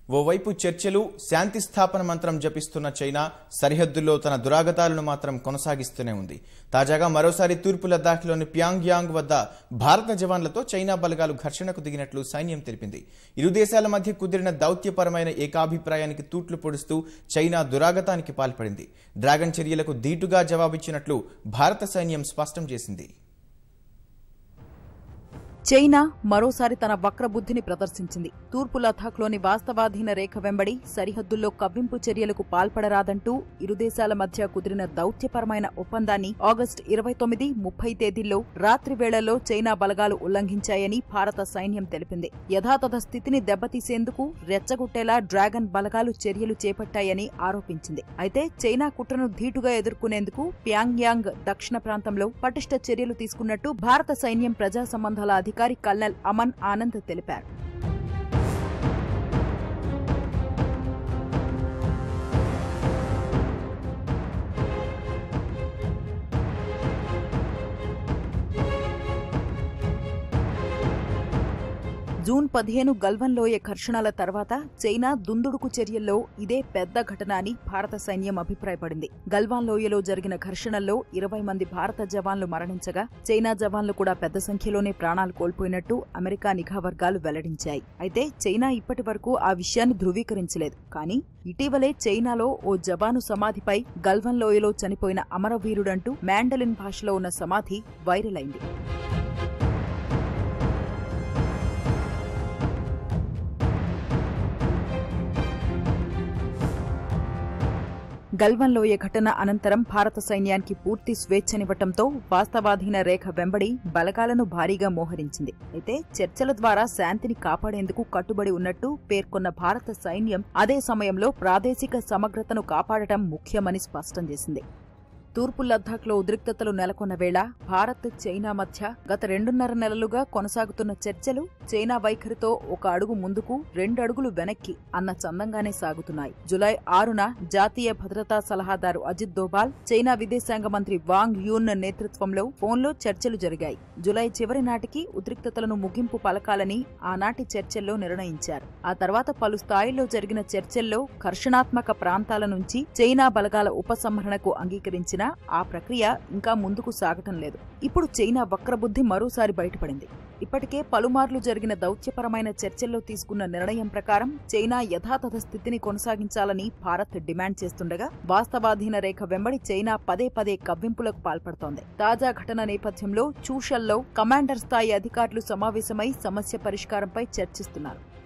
ఓవైపు చర్చలు శాంతి స్థాపన మంత్రం జపిస్తున్న చైనా సరిహద్దుల్లో తన దురాగతాలను మాత్రం కొనసాగిస్తూనే ఉంది తాజాగా మరోసారి తూర్పు లద్దాఖ్లోని ప్యాంగ్ యాంగ్ వద్ద భారత జవాన్లతో చైనా బలగాలు ఘర్షణకు దిగినట్లు సైన్యం తెలిపింది ఇరు దేశాల మధ్య కుదిరిన దౌత్యపరమైన ఏకాభిప్రాయానికి తూట్లు పొడుస్తూ చైనా దురాగతానికి పాల్పడింది డ్రాగన్ చర్యలకు ధీటుగా జవాబిచ్చినట్లు భారత సైన్యం స్పష్టం చేసింది చైనా మరోసారి తన వక్రబుద్ధిని ప్రదర్శించింది తూర్పు లద్దాఖ్లోని వాస్తవాధీన రేఖ వెంబడి సరిహద్దుల్లో కవ్వింపు చర్యలకు పాల్పడరాదంటూ ఇరు దేశాల మధ్య కుదిరిన దౌత్యపరమైన ఒప్పందాన్ని ఆగస్టు ఇరవై తొమ్మిది ముప్పై తేదీల్లో రాత్రి వేళల్లో చైనా బలగాలు ఉల్లంఘించాయని భారత సైన్యం తెలిపింది యథాతథ స్థితిని దెబ్బతీసేందుకు రెచ్చగొట్టేలా డ్రాగన్ బలగాలు చర్యలు చేపట్టాయని ఆరోపించింది అయితే చైనా కుట్రను ధీటుగా ఎదుర్కొనేందుకు ప్యాంగ్యాంగ్ దక్షిణ ప్రాంతంలో పటిష్ట చర్యలు తీసుకున్నట్టు భారత సైన్యం ప్రజా సంబంధాల అధికారి కల్నల్ అమన్ ఆనంద్ తెలిపారు జూన్ పదిహేను గల్వన్ లోయ ఘర్షణల తర్వాత చైనా దుందుడుకు చర్యల్లో ఇదే పెద్ద ఘటన అని భారత సైన్యం అభిప్రాయపడింది గల్వాన్ లోయలో జరిగిన ఘర్షణల్లో ఇరవై మంది భారత జవాన్లు మరణించగా చైనా జవాన్లు కూడా పెద్ద సంఖ్యలోనే ప్రాణాలు కోల్పోయినట్టు అమెరికా నిఘా వర్గాలు వెల్లడించాయి అయితే చైనా ఇప్పటి వరకు ఆ విషయాన్ని ధృవీకరించలేదు కానీ ఇటీవలే చైనాలో ఓ జవాను సమాధిపై గల్వన్ లోయలో చనిపోయిన అమరవీరుడంటూ మ్యాండలిన్ భాషలో ఉన్న సమాధి వైరల్ అయింది గల్వన్ లోయ ఘటన అనంతరం భారత సైన్యానికి పూర్తి స్వేచ్ఛనివ్వటంతో వాస్తవాధీన రేఖ వెంబడి బలగాలను భారీగా మోహరించింది అయితే చర్చల ద్వారా శాంతిని కాపాడేందుకు కట్టుబడి ఉన్నట్టు పేర్కొన్న భారత సైన్యం అదే సమయంలో ప్రాదేశిక సమగ్రతను కాపాడటం ముఖ్యమని స్పష్టం చేసింది తూర్పు లద్దాఖ్లో ఉద్రిక్తతలు నెలకొన్న వేళ భారత్ చైనా మధ్య గత రెండున్నర నెలలుగా కొనసాగుతున్న చర్చలు చైనా వైఖరితో ఒక అడుగు ముందుకు రెండు అడుగులు వెనక్కి అన్న చందంగానే సాగుతున్నాయి జులై ఆరున జాతీయ భద్రతా సలహాదారు అజిత్ దోబాల్ చైనా విదేశాంగ మంత్రి వాంగ్ యూన్ నేతృత్వంలో ఫోన్లో చర్చలు జరిగాయి జులై చివరి నాటికి ఉద్రిక్తతలను ముగింపు పలకాలని ఆనాటి చర్చల్లో నిర్ణయించారు ఆ తర్వాత పలు స్థాయిల్లో జరిగిన చర్చల్లో ఘర్షణాత్మక ప్రాంతాల నుంచి చైనా బలగాల ఉపసంహరణకు అంగీకరించిన ఆ ప్రక్రియ ఇంకా ముందుకు సాగటం లేదు ఇప్పుడు చైనా వక్రబుద్ధి మరోసారి బయటపడింది ఇప్పటికే పలుమార్లు జరిగిన దౌత్యపరమైన చర్చల్లో తీసుకున్న నిర్ణయం ప్రకారం చైనా యథాతథ స్థితిని కొనసాగించాలని భారత్ డిమాండ్ చేస్తుండగా వాస్తవాధీన రేఖ వెంబడి చైనా పదే పదే కవ్వింపులకు పాల్పడుతోంది తాజా ఘటన నేపథ్యంలో చూషల్లో కమాండర్ స్థాయి అధికారులు సమావేశమై సమస్య పరిష్కారంపై చర్చిస్తున్నారు